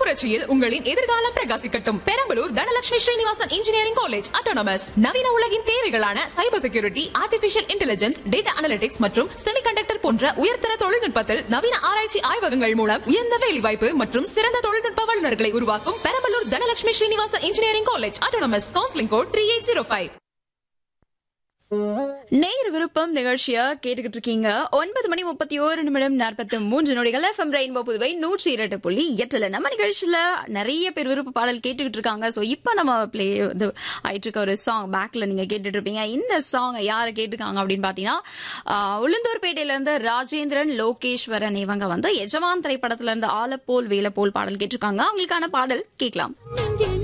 புரட்சியில் உங்களின் எதிர்காலம் பிரகாசிக்கட்டும் Perambalur Dhanalakshmi Srinivasan engineering college autonomous நவீன உலகின் தேவைகளான cyber security artificial intelligence data analytics மற்றும் செமிகண்டக்டர் போன்ற உயர்தர தொழில்நுட்பத்தில் நவீன ஆராய்ச்சி ஆய்வகங்கள் மூலம் உயர்ந்த வேலைவாய்ப்பு மற்றும் சிறந்த தொழில்நுட்ப வல்லுநர்களை உருவாக்கும் Perambalur Dhanalakshmi Srinivasan engineering college autonomous counselling code three eight zero five நேர் விருப்பம் நிகழ்ச்சியா கேட்டுக்கிட்டு இருக்கீங்க ஒன்பது மணி முப்பத்தி ஓரு நிமிடம் நாற்பத்தி மூன்று நொடிகள் எஃப்எம் ரெயின்போ புதுவை நூற்றி இரண்டு புள்ளி எட்டுல நம்ம நிகழ்ச்சியில நிறைய பேர் விருப்ப பாடல் கேட்டுக்கிட்டு இருக்காங்க சோ இப்ப நம்ம பிளே இது ஆயிட்டு இருக்க ஒரு சாங் பேக்ல நீங்க கேட்டுட்டு இருப்பீங்க இந்த சாங் யாரு கேட்டிருக்காங்க அப்படின்னு பாத்தீங்கன்னா ஆஹ், உளுந்தூர்பேட்டையில இருந்து ராஜேந்திரன் லோகேஸ்வரன் இவங்க வந்து எஜமான் திரைப்படத்துல இருந்து ஆலப்போல் வேலப்போல் பாடல் கேட்டிருக்காங்க அவங்களுக்கான பாடல் கேட்கலாம் நெஞ்சில்